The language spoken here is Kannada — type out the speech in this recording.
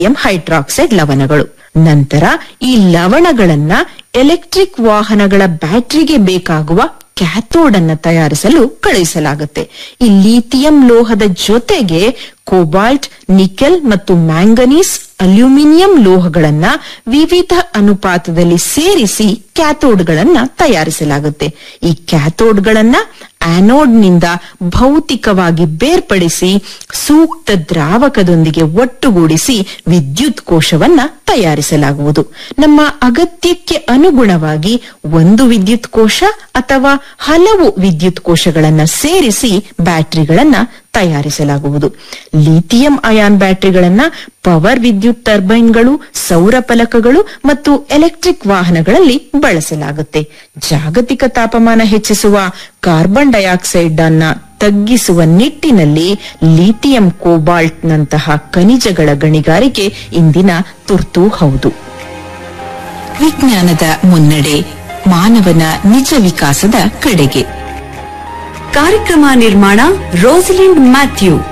ಎಂ ಹೈಡ್ರಾಕ್ಸೈಡ್ ಲವಣಗಳು ನಂತರ ಈ ಲವಣಗಳನ್ನ ಎಲೆಕ್ಟ್ರಿಕ್ ವಾಹನಗಳ ಬ್ಯಾಟರಿಗೆ ಬೇಕಾಗುವ ಕ್ಯಾಥೋಡ್ ಅನ್ನ ತಯಾರಿಸಲು ಕಳುಹಿಸಲಾಗುತ್ತೆ ಈ ಲಿಥಿಯಂ ಲೋಹದ ಜೊತೆಗೆ ಕೋಬಾಲ್ಟ್ ನಿಕೆಲ್ ಮತ್ತು ಮ್ಯಾಂಗನೀಸ್ ಅಲ್ಯೂಮಿನಿಯಂ ಲೋಹಗಳನ್ನ ವಿವಿಧ ಅನುಪಾತದಲ್ಲಿ ಸೇರಿಸಿ ಕ್ಯಾಥೋಡ್ಗಳನ್ನ ತಯಾರಿಸಲಾಗುತ್ತೆ ಈ ಕ್ಯಾಥೋಡ್ಗಳನ್ನ ಆನೋಡ್ನಿಂದ ಭೌತಿಕವಾಗಿ ಬೇರ್ಪಡಿಸಿ ಸೂಕ್ತ ದ್ರಾವಕದೊಂದಿಗೆ ಒಟ್ಟುಗೂಡಿಸಿ ವಿದ್ಯುತ್ ಕೋಶವನ್ನ ತಯಾರಿಸಲಾಗುವುದು ನಮ್ಮ ಅಗತ್ಯಕ್ಕೆ ಅನುಗುಣವಾಗಿ ಒಂದು ವಿದ್ಯುತ್ ಕೋಶ ಅಥವಾ ಹಲವು ವಿದ್ಯುತ್ ಕೋಶಗಳನ್ನ ಸೇರಿಸಿ ಬ್ಯಾಟರಿಗಳನ್ನ ತಯಾರಿಸಲಾಗುವುದು ಲಿಥಿಯಂ ಅಯಾನ್ ಬ್ಯಾಟರಿಗಳನ್ನ ಪವರ್ ವಿದ್ಯುತ್ ಟರ್ಬೈನ್ಗಳು ಸೌರ ಫಲಕಗಳು ಮತ್ತು ಎಲೆಕ್ಟ್ರಿಕ್ ವಾಹನಗಳಲ್ಲಿ ಬಳಸಲಾಗುತ್ತೆ ಜಾಗತಿಕ ತಾಪಮಾನ ಹೆಚ್ಚಿಸುವ ಕಾರ್ಬನ್ ಡೈಆಕ್ಸೈಡ್ ಅನ್ನ ತಗ್ಗಿಸುವ ನಿಟ್ಟಿನಲ್ಲಿ ಲಿಥಿಯಂ ಕೋಬಾಲ್ಟ್ ನಂತಹ ಖನಿಜಗಳ ಗಣಿಗಾರಿಕೆ ಇಂದಿನ ತುರ್ತು ಹೌದು ವಿಜ್ಞಾನದ ಮುನ್ನಡೆ ಮಾನವನ ನಿಜ ವಿಕಾಸದ ಕಡೆಗೆ ಕಾರ್ಯಕ್ರಮ ನಿರ್ಮಾಣ ರೋಸಲಿಂಡ್ ಮ್ಯಾಥ್ಯೂ